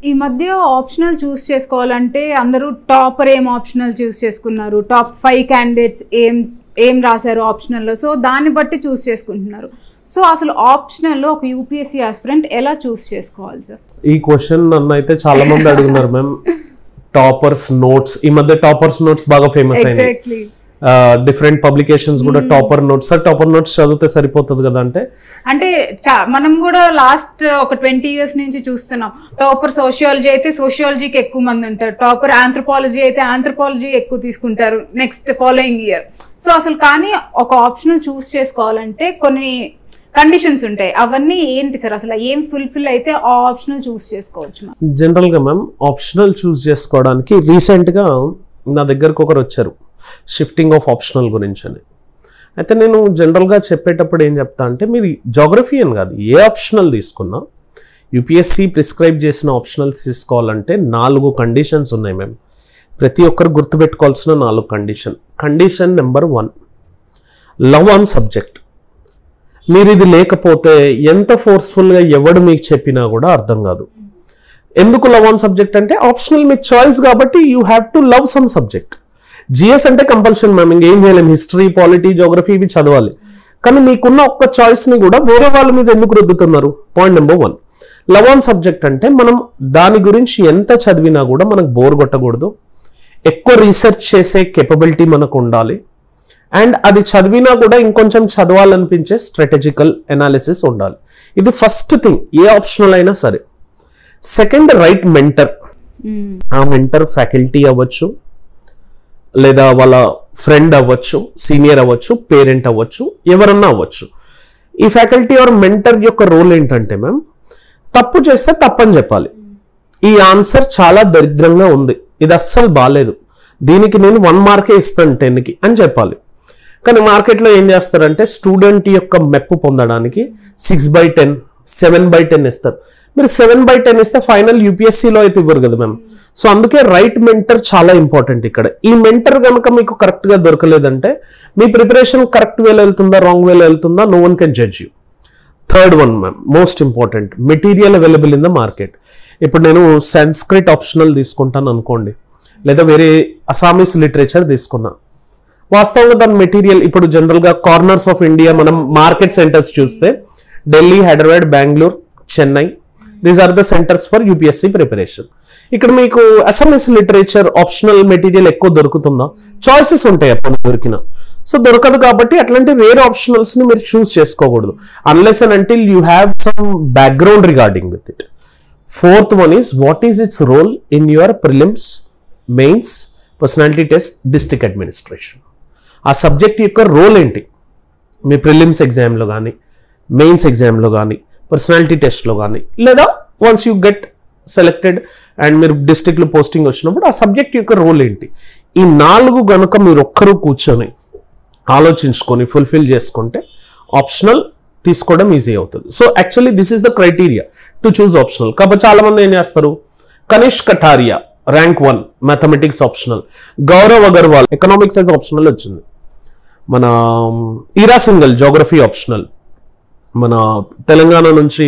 ఈ మధ్య ఆప్షనల్ చూస్ చేసుకోవాలంటే అందరూ టాపర్ ఏం ఆప్షనల్ చూస్ చేసుకున్నారు టాప్ ఫైవ్ క్యాండిడేట్స్ ఏం ఏం రాశారు ఆప్షనల్లో సో దాన్ని బట్టి చూస్ చేసుకుంటున్నారు సో అసలు ఆప్షనల్లో ఒక యూపీఎస్సీ ఆస్పిరెంట్ ఎలా చూస్ చేసుకోవాలి సార్ ఈ క్వశ్చన్ నన్ను అయితే చాలా మంది అడుగున్నారు మ్యామ్ టాపర్స్ నోట్స్ ఈ మధ్య టాపర్స్ నోట్స్ బాగా ఫేమస్ అయినాయి ఎగ్జాక్ట్లీ డిఫరెంట్ పబ్లికేషన్స్ కూడా topper notes sir topper notes చదివితే సరిపోతుంది కదా అంటే అంటే చా- మనం కూడా లాస్ట్ ఒక ట్వంటీ ఇయర్స్ నుంచి చూస్తున్నాం టాపర్ సోషియాలజీ అయితే సోషియాలజీకి ఎక్కువ మంది ఉంటారు టాపర్ ఆంథ్రపాలజీ అయితే ఆంథ్రపాలజీ ఎక్కువ తీసుకుంటారు నెక్స్ట్ ఫాలోయింగ్ ఇయర్ సో అసలు కానీ ఒక ఆప్షనల్ చూస్ చేసుకోవాలంటే కొన్ని కండిషన్స్ ఉంటాయి అవన్నీ ఏంటి సార్ అసలు ఏం ఫుల్ఫిల్ అయితే ఆ ఆప్షనల్ చూస్ చేసుకోవచ్చు మనం జనరల్గా మ్యామ్ ఆప్షనల్ చూస్ చేసుకోవడానికి రీసెంట్గా నా దగ్గరకు ఒకరు వచ్చారు షిఫ్టింగ్ ఆఫ్ ఆప్షనల్ గురించి అని అయితే నేను జనరల్గా చెప్పేటప్పుడు ఏం చెప్తా అంటే మీరు జోగ్రఫీ అని కాదు ఏ ఆప్షనల్ తీసుకున్నా యూపీఎస్సి ప్రిస్క్రైబ్ చేసిన ఆప్షనల్ తీసుకోవాలంటే నాలుగు కండిషన్స్ ఉన్నాయి మేము ప్రతి ఒక్కరు గుర్తుపెట్టుకోవాల్సిన నాలుగు condition condition number one love on subject మీరు ఇది లేకపోతే ఎంత ఫోర్స్ఫుల్గా ఎవడు మీకు చెప్పినా కూడా అర్థం కాదు ఎందుకు లవ్ ఆన్ సబ్జెక్ట్ అంటే ఆప్షనల్ మీ చాయిస్ కాబట్టి you have to love some subject GS అంటే కంపల్షన్ మ్యామ్ ఇంకేం చేయలేం హిస్టరీ పాలిటీ జోగ్రఫీ ఇవి చదవాలి కానీ మీకున్న ఒక్క choice ని కూడా వేరే వాళ్ళ మీద ఎందుకు రుద్దుతున్నారు point number one love on subject అంటే మనం దాని గురించి ఎంత చదివినా కూడా మనకు బోర్ కొట్టకూడదు ఎక్కువ రీసెర్చ్ చేసే కెపబిలిటీ మనకు ఉండాలి అండ్ అది చదివినా కూడా ఇంకొంచెం చదవాలనిపించే స్ట్రాటజికల్ ఎనాలిసిస్ ఉండాలి ఇది ఫస్ట్ థింగ్ ఏ ఆప్షనల్ అయినా సరే సెకండ్ రైట్ మెంటర్ ఆ మెంటర్ ఫ్యాకల్టీ అవ్వచ్చు లేదా వాళ్ళ ఫ్రెండ్ అవ్వచ్చు సీనియర్ అవ్వచ్చు పేరెంట్ అవ్వచ్చు ఎవరన్నా అవ్వచ్చు ఈ ఫ్యాకల్టీ ఆర్ మెంటర్ యొక్క రోల్ ఏంటంటే మ్యామ్ తప్పు చేస్తే తప్పని చెప్పాలి ఈ ఆన్సర్ చాలా దరిద్రంగా ఉంది ఇది అస్సలు బాగాలేదు దీనికి నేను వన్ మార్కే ఇస్తాను టెన్కి అని చెప్పాలి కానీ మార్కెట్లో ఏం చేస్తారంటే స్టూడెంట్ యొక్క మెప్పు పొందడానికి six by ten seven by ten ఇస్తారు మీరు సెవెన్ బై టెన్ ఇస్తే ఫైనల్ యూపీఎస్సీలో అయితే ఇవ్వరు కదా మ్యామ్ సో అందుకే రైట్ మెంటర్ చాలా ఇంపార్టెంట్ ఇక్కడ ఈ మెంటర్ కనుక మీకు కరెక్ట్గా దొరకలేదంటే మీ ప్రిపరేషన్ కరెక్ట్ వేలో వెళ్తుందా రాంగ్ వేలో వెళ్తుందా no one can judge you third one ma'am most important material available in the market ఇప్పుడు నేను సంస్క్రిట్ ఆప్షనల్ తీసుకుంటాను అనుకోండి లేదా వేరే అసామీస్ లిటరేచర్ తీసుకున్నా వాస్తవంగా దాని మెటీరియల్ ఇప్పుడు జనరల్గా కార్నర్స్ ఆఫ్ ఇండియా మనం మార్కెట్ సెంటర్స్ చూస్తే Delhi Hyderabad Bengaluru Chennai these are the centres for UPSC preparation ఇక్కడ మీకు అసెంబ్లీస్ లిటరేచర్ ఆప్షనల్ మెటీరియల్ ఎక్కువ దొరుకుతుందా చాయిసెస్ ఉంటాయి అప్పుడు దొరికిన సో దొరకదు కాబట్టి అట్లాంటి రేర్ ఆప్షనల్స్ ని మీరు చూస్ చేసుకోకూడదు unless and until you have some background regarding with it fourth one is what is its role in your prelims mains personality test district administration ఆ సబ్జెక్ట్ యొక్క రోల్ ఏంటి మీ ప్రిలిమ్స్ ఎగ్జామ్లో కానీ mains ఎగ్జామ్లో కానీ పర్సనాలిటీ టెస్ట్లో కానీ లేదా once you get selected and మీరు డిస్ట్రిక్ట్లో పోస్టింగ్ వచ్చినప్పుడు ఆ సబ్జెక్ట్ యొక్క రోల్ ఏంటి ఈ నాలుగు గనుక మీరు ఒక్కరూ కూర్చొని ఆలోచించుకొని ఫుల్ఫిల్ చేసుకుంటే ఆప్షనల్ తీసుకోవడం ఈజీ అవుతుంది so actually this is the criteria to choose optional కాబట్టి చాలా మంది ఏం చేస్తారు Kanishak Kataria rank one mathematics optional Gaurav Agarwal economics science optional వచ్చింది మన ఈరా సింగల్ జోగ్రఫీ ఆప్షనల్ మన తెలంగాణ నుంచి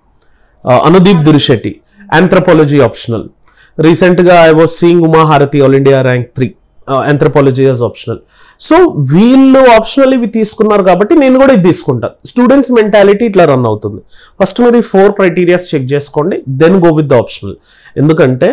ఆ, అనుదీప్ దురిశెట్టి ఆంథ్రపాలజీ ఆప్షనల్ రీసెంట్గా I was seeing Umaharathi all India rank three anthropology as optional so వీళ్ళు ఆప్షనల్ ఇవి తీసుకున్నారు కాబట్టి నేను కూడా ఇది తీసుకుంటా స్టూడెంట్స్ మెంటాలిటీ ఇట్లా రన్ అవుతుంది ఫస్ట్ మీరు ఈ ఫోర్ క్రైటీరియాస్ చెక్ చేసుకోండి then go with the optional ఎందుకంటే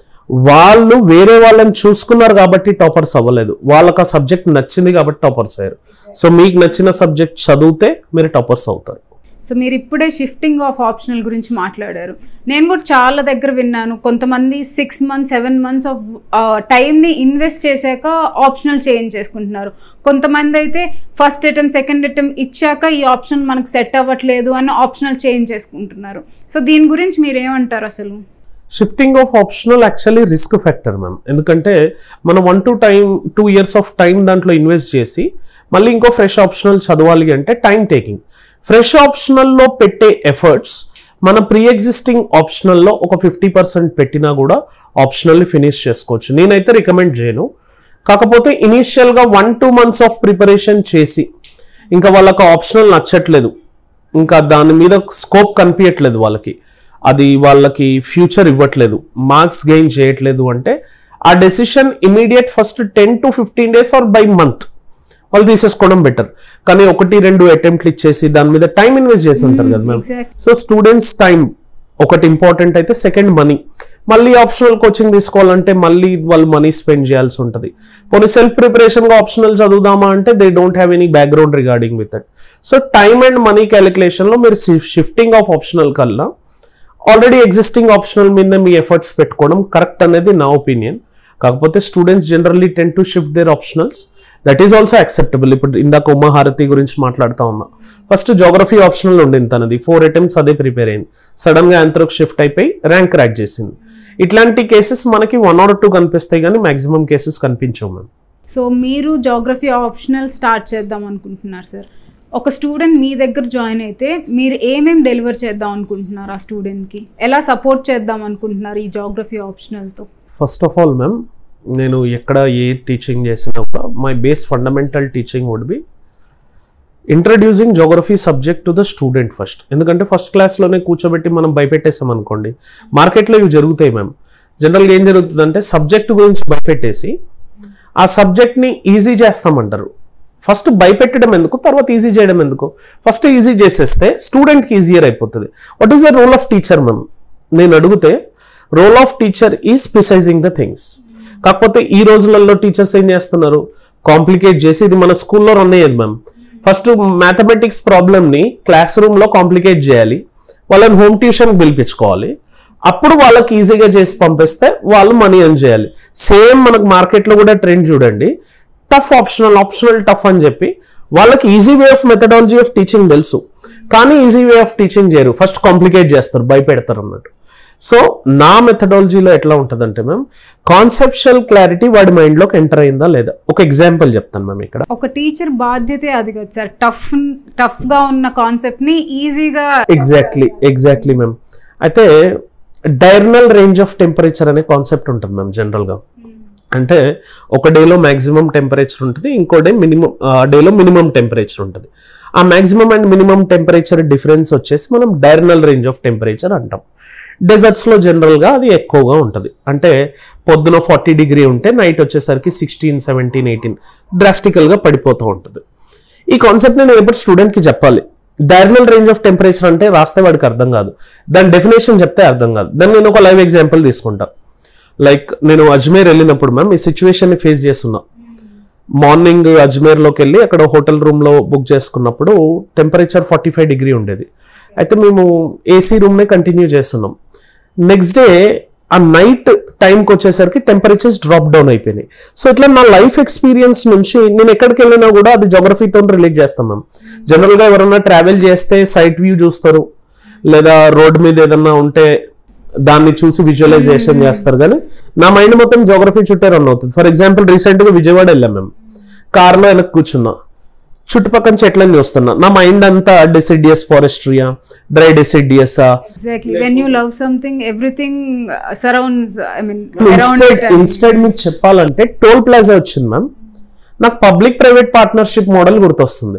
వాళ్ళు వేరే వాళ్ళని చూసుకున్నారు కాబట్టి టాపర్స్ అవ్వలేదు వాళ్ళకి ఆ సబ్జెక్ట్ నచ్చింది కాబట్టి టాపర్స్ అయ్యారు సో మీకు నచ్చిన సబ్జెక్ట్ చదివితే మీరు టాపర్స్ అవుతారు సో మీరు ఇప్పుడే షిఫ్టింగ్ ఆఫ్ ఆప్షనల్ గురించి మాట్లాడారు నేను కూడా చాలా దగ్గర విన్నాను కొంతమంది six months seven months of టైంని ఇన్వెస్ట్ చేశాక ఆప్షనల్ చేంజ్ చేసుకుంటున్నారు కొంతమంది అయితే ఫస్ట్ అటెంప్ సెకండ్ అటెంప్ ఇచ్చాక ఈ ఆప్షన్ మనకు సెట్ అవ్వట్లేదు అని ఆప్షనల్ చేంజ్ చేసుకుంటున్నారు సో దీని గురించి మీరు ఏమంటారు అసలు shifting of optional actually risk factor ma'am ఎందుకంటే మనం one two time two years of time దాంట్లో ఇన్వెస్ట్ చేసి మళ్ళీ ఇంకో ఫ్రెష్ ఆప్షనల్ చదవాలి అంటే టైం టేకింగ్ ఫ్రెష్ ఆప్షనల్లో పెట్టే ఎఫర్ట్స్ మన ప్రీ ఎగ్జిస్టింగ్ ఆప్షనల్లో ఒక ఫిఫ్టీ పర్సెంట్ పెట్టినా కూడా ఆప్షనల్ని ఫినిష్ చేసుకోవచ్చు నేనైతే రికమెండ్ చేయను కాకపోతే ఇనీషియల్గా one two months of preparation చేసి ఇంకా వాళ్ళకి ఆప్షనల్ నచ్చట్లేదు ఇంకా దాని మీద స్కోప్ కనిపించట్లేదు వాళ్ళకి అది వాళ్ళకి ఫ్యూచర్ ఇవ్వట్లేదు మార్క్స్ గెయిన్ చేయట్లేదు అంటే ఆ decision immediate first ten to fifteen days or by month వాళ్ళు తీసేసుకోవడం బెటర్ కానీ ఒకటి రెండు అటెంప్ట్లు ఇచ్చేసి దాని మీద టైం ఇన్వెస్ట్ చేసి ఉంటారు కదా ma'am exactly. So students time ఒకటి ఇంపార్టెంట్ అయితే సెకండ్ మనీ మళ్ళీ ఆప్షనల్ కోచింగ్ తీసుకోవాలంటే మళ్ళీ వాళ్ళు మనీ స్పెండ్ చేయాల్సి ఉంటుంది పోనీ సెల్ఫ్ ప్రిపరేషన్గా ఆప్షనల్ చదువుదామా అంటే they don't have any background regarding with that so time and money క్యాలిక్యులేషన్లో మీరు షిఫ్టింగ్ ఆఫ్ ఆప్షనల్ కల్లా ఆల్రెడీ ఎగ్జిస్టింగ్ ఆప్షనల్ మీద మీ ఎఫర్ట్స్ పెట్టుకోవడం కరెక్ట్ అనేది నా ఒపీనియన్ కాకపోతే students generally tend to shift their optionals that is also acceptable ఇప్పుడు ఇందాక ఉమాహారతి గురించి మాట్లాడుతూ ఉన్నా ఫస్ట్ జోగ్రఫీ ఆప్షనల్ ఉండింది తనది ఫోర్ అటెంప్ట్స్ అదే ప్రిపేర్ అయింది సడన్ గా ఆంథ్రోక్ షిఫ్ట్ అయిపోయి ర్యాంక్ క్రాక్ చేసింది ఇట్లాంటి కేసెస్ మనకి వన్ ఆర్ టూ కనిపిస్తాయి కానీ మాక్సిమం కేసెస్ కనిపించవు మ్యామ్ సో మీరు జాగ్రఫీ ఆప్షనల్ స్టార్ట్ చేద్దాం అనుకుంటున్నారు సార్ ఒక స్టూడెంట్ మీ దగ్గర జాయిన్ అయితే మీరు ఏమేమి డెలివర్ చేద్దాం అనుకుంటున్నారు ఆ స్టూడెంట్కి ఎలా సపోర్ట్ చేద్దాం అనుకుంటున్నారు ఈ జాగ్రఫీ ఆప్షనల్తో ఫస్ట్ ఆఫ్ ఆల్ మ్యామ్ నేను ఎక్కడ ఏ టీచింగ్ చేసినా కూడా my base fundamental teaching would be introducing geography subject to the student first ఎందుకంటే ఫస్ట్ క్లాస్లోనే కూర్చోబెట్టి మనం భయపెట్టేసాం అనుకోండి మార్కెట్లో ఇవి జరుగుతాయి మ్యామ్ జనరల్గా ఏం జరుగుతుందంటే సబ్జెక్ట్ గురించి భయపెట్టేసి ఆ సబ్జెక్ట్ని ఈజీ చేస్తామంటారు ఫస్ట్ భయపెట్టడం ఎందుకు తర్వాత ఈజీ చేయడం ఎందుకు ఫస్ట్ ఈజీ చేసేస్తే స్టూడెంట్కి ఈజియర్ అయిపోతుంది what is the role of teacher ma'am నేను అడిగితే role of teacher is precising the things కాకపోతే ఈ రోజులలో టీచర్స్ ఏం చేస్తున్నారు కాంప్లికేట్ చేసి ఇది మన స్కూల్లో రన్ అయ్యేది మ్యామ్ ఫస్ట్ మ్యాథమెటిక్స్ ప్రాబ్లమ్ని క్లాస్ రూమ్లో కాంప్లికేట్ చేయాలి వాళ్ళని హోమ్ ట్యూషన్ పిలిపించుకోవాలి అప్పుడు వాళ్ళకి ఈజీగా చేసి పంపిస్తే వాళ్ళు మనీ ఎర్న్ చేయాలి సేమ్ మనకు మార్కెట్లో కూడా ట్రెండ్ చూడండి టఫ్ ఆప్షనల్ ఆప్షనల్ టఫ్ అని చెప్పి వాళ్ళకి easy way of methodology of teaching తెలుసు కానీ ఈజీ వే ఆఫ్ టీచింగ్ చేయరు ఫస్ట్ కాంప్లికేట్ చేస్తారు భయపెడతారు అన్నట్టు సో నా మెథడాలజీలో ఎట్లా ఉంటుందంటే మ్యామ్ కాన్సెప్షువల్ క్లారిటీ వాడి మైండ్లోకి ఎంటర్ అయిందా లేదా ఒక ఎగ్జాంపుల్ చెప్తాను మ్యామ్ ఇక్కడ ఒక టీచర్ బాధ్యతే అది కదా సార్ టఫ్ టఫ్గా ఉన్న కాన్సెప్ట్ని ఈజీగా ఎగ్జాక్ట్లీ ఎగ్జాక్ట్లీ మ్యామ్ అయితే డైర్నల్ రేంజ్ ఆఫ్ టెంపరేచర్ అనే కాన్సెప్ట్ ఉంటుంది మ్యామ్ జనరల్గా అంటే ఒక డేలో మ్యాక్సిమం టెంపరేచర్ ఉంటుంది ఇంకో డే మినిమం డేలో మినిమం టెంపరేచర్ ఉంటుంది ఆ maximum and minimum temperature difference వచ్చేసి మనం డైర్నల్ రేంజ్ ఆఫ్ టెంపరేచర్ అంటాం డెజర్ట్స్లో జనరల్గా అది ఎక్కువగా ఉంటుంది అంటే పొద్దున ఫార్టీ డిగ్రీ ఉంటే నైట్ వచ్చేసరికి సిక్స్టీన్ సెవెంటీన్ ఎయిటీన్ డ్రాస్టికల్గా పడిపోతూ ఉంటుంది ఈ కాన్సెప్ట్ నేను ఎప్పుడు స్టూడెంట్కి చెప్పాలి డైర్నల్ రేంజ్ ఆఫ్ టెంపరేచర్ అంటే రాస్తే వాడికి అర్థం కాదు దాని డెఫినేషన్ చెప్తే అర్థం కాదు దాన్ని నేను ఒక లైవ్ ఎగ్జాంపుల్ తీసుకుంటా లైక్ నేను అజ్మేర్ వెళ్ళినప్పుడు మ్యామ్ ఈ సిచ్యువేషన్ని ఫేస్ చేస్తున్నా మార్నింగ్ అజ్మేర్లోకి వెళ్ళి అక్కడ హోటల్ రూమ్లో బుక్ చేసుకున్నప్పుడు టెంపరేచర్ ఫార్టీ ఫైవ్ డిగ్రీ ఉండేది అయితే మేము ఏసీ రూమ్నే కంటిన్యూ చేస్తున్నాం నెక్స్ట్ డే ఆ నైట్ టైంకి వచ్చేసరికి టెంపరేచర్స్ డ్రాప్ డౌన్ అయిపోయినాయి సో ఇట్లా నా లైఫ్ ఎక్స్పీరియన్స్ నుంచి నేను ఎక్కడికి వెళ్ళినా కూడా అది జోగ్రఫీతో రిలేట్ చేస్తాం మ్యామ్ జనరల్గా ఎవరైనా ట్రావెల్ చేస్తే సైట్ వ్యూ చూస్తారు లేదా రోడ్ మీద ఏదన్నా ఉంటే దాన్ని చూసి విజువలైజేషన్ చేస్తారు కానీ నా మైండ్ మొత్తం జోగ్రఫీ చుట్టే రన్ అవుతుంది ఫర్ ఎగ్జాంపుల్ రీసెంట్ గా విజయవాడ వెళ్ళాం మేము కార్లో వెనక్కి కూర్చున్నా చుట్టుపక్కల చెట్లని చూస్తున్నా నా మైండ్ అంతా డెసిడియస్ ఫారెస్ట్రియా డ్రై డెసిడియసా exactly when you love something everything surrounds I mean around instead instead మీకు చెప్పాలంటే టోల్ ప్లాజా వచ్చింది మ్యామ్ నాకు పబ్లిక్ ప్రైవేట్ పార్ట్నర్షిప్ మోడల్ గుర్తొస్తుంది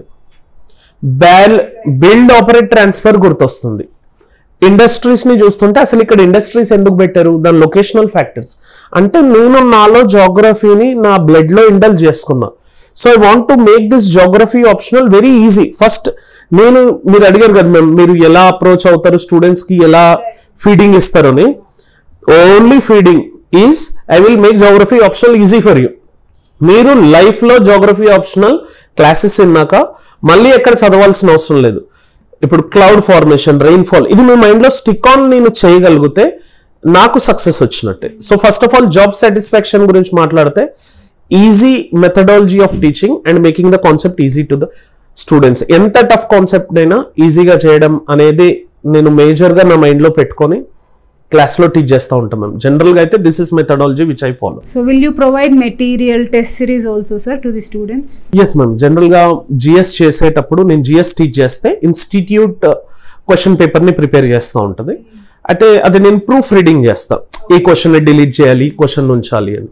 బ్యాల్ బిల్డ్ ఆపరేట్ ట్రాన్స్ఫర్ గుర్తొస్తుంది ఇండస్ట్రీస్ ని చూస్తుంటే అసలు ఇక్కడ ఇండస్ట్రీస్ ఎందుకు పెట్టారు దాని లొకేషనల్ ఫ్యాక్టర్స్ అంటే నేను నాలో జోగ్రఫీని నా బ్లడ్ లో ఇండల్ చేసుకున్నా so I want to make this geography optional very easy first నేను మీరు అడిగారు కదా మ్యామ్ మీరు ఎలా అప్రోచ్ అవుతారు స్టూడెంట్స్ కి ఎలా ఫీడింగ్ ఇస్తారని only feeding is I will make geography optional easy for you మీరు లైఫ్లో జోగ్రఫీ ఆప్షనల్ క్లాసెస్ విన్నాక మళ్ళీ ఎక్కడ చదవాల్సిన అవసరం లేదు ఇప్పుడు క్లౌడ్ ఫార్మేషన్ రెయిన్ఫాల్ ఇది మీ మైండ్లో స్టిక్ ఆన్ నేను చేయగలిగితే నాకు సక్సెస్ వచ్చినట్టే so first of all job satisfaction గురించి మాట్లాడితే easy methodology of teaching and making the concept easy to the students ఎంత టఫ్ కాన్సెప్ట్ అయినా ఈజీగా చేయడం అనేది నేను మేజర్గా నా మైండ్లో పెట్టుకొని క్లాస్లో టీచ్ చేస్తూ ఉంటాం మ్యామ్ జనరల్గా అయితే this is methodology which I follow so will you provide material test series also sir to the students yes ma'am జనరల్గా జిఎస్ చేసేటప్పుడు నేను జిఎస్ టీచ్ చేస్తే ఇన్స్టిట్యూట్ క్వశ్చన్ పేపర్ని ప్రిపేర్ చేస్తూ ఉంటుంది అయితే అది నేను ప్రూఫ్ రీడింగ్ చేస్తా ఈ క్వశ్చన్ డిలీట్ చేయాలి ఈ క్వశ్చన్ ఉంచాలి అని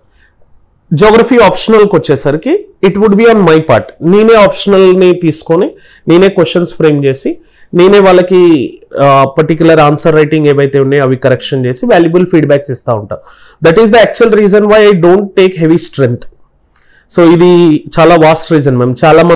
జోగ్రఫీ ఆప్షనల్కి వచ్చేసరికి it would be on my part నేనే ఆప్షనల్ని తీసుకొని నేనే క్వశ్చన్స్ ఫ్రేమ్ చేసి నేనే వాళ్ళకి పర్టికులర్ ఆన్సర్ రైటింగ్ ఏవైతే ఉన్నాయో అవి కరెక్షన్ చేసి వాల్యుబుల్ ఫీడ్బ్యాక్స్ ఇస్తూ ఉంటా that is the actual reason why I don't take heavy strength so ఇది చాలా వాస్ట్ రీజన్ మ్యామ్ చాలా